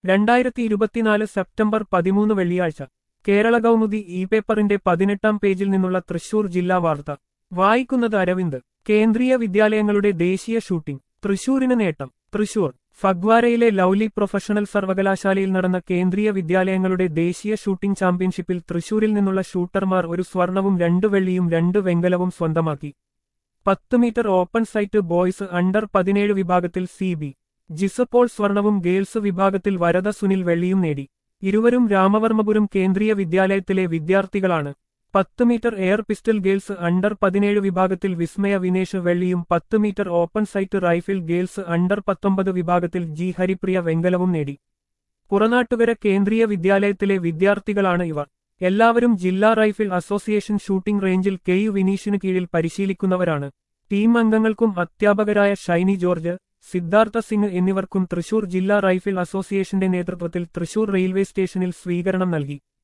രണ്ടായിരത്തി ഇരുപത്തിനാല് സെപ്റ്റംബർ പതിമൂന്ന് വെള്ളിയാഴ്ച കേരള കൗമുദി ഇ പേപ്പറിന്റെ പതിനെട്ടാം പേജിൽ നിന്നുള്ള തൃശൂർ ജില്ലാ വാർത്ത വായിക്കുന്നത് അരവിന്ദ് കേന്ദ്രീയ വിദ്യാലയങ്ങളുടെ ദേശീയ ഷൂട്ടിംഗ് തൃശൂരിന് നേട്ടം തൃശൂർ ഫഗ്വാരയിലെ ലൗലി പ്രൊഫഷണൽ സർവകലാശാലയിൽ നടന്ന കേന്ദ്രീയ വിദ്യാലയങ്ങളുടെ ദേശീയ ഷൂട്ടിംഗ് ചാമ്പ്യൻഷിപ്പിൽ തൃശൂരിൽ നിന്നുള്ള ഷൂട്ടർമാർ ഒരു സ്വർണവും രണ്ട് വെള്ളിയും രണ്ട് വെങ്കലവും സ്വന്തമാക്കി പത്ത് metre open sight boys under പതിനേഴ് വിഭാഗത്തിൽ സി ബി ജിസപ്പോൾ സ്വർണവും ഗേൾസ് വിഭാഗത്തിൽ വരദ സുനിൽ വെള്ളിയും നേടി ഇരുവരും രാമവർമ്മപുരം കേന്ദ്രീയ വിദ്യാലയത്തിലെ വിദ്യാർത്ഥികളാണ് പത്ത് metre air pistol girls under പതിനേഴ് വിഭാഗത്തിൽ വിസ്മയ വിനേഷ് വെള്ളിയും പത്ത് metre open sight rifle girls under പത്തൊമ്പത് വിഭാഗത്തിൽ ജി ഹരിപ്രിയ വെങ്കലവും നേടി പുറനാട്ടുകര കേന്ദ്രീയ വിദ്യാലയത്തിലെ വിദ്യാർത്ഥികളാണ് ഇവർ എല്ലാവരും ജില്ലാ റൈഫിൾ അസോസിയേഷൻ ഷൂട്ടിംഗ് റേഞ്ചിൽ കെ യു വിനീഷിന് കീഴിൽ പരിശീലിക്കുന്നവരാണ് ടീം അംഗങ്ങൾക്കും അധ്യാപകരായ ഷൈനി ജോർജ് സിദ്ധാർത്ഥ സിംഗ് എന്നിവർക്കും തൃശൂർ ജില്ലാ റൈഫിൾ അസോസിയേഷന്റെ നേതൃത്വത്തിൽ തൃശൂർ റെയിൽവേ സ്റ്റേഷനിൽ സ്വീകരണം നൽകി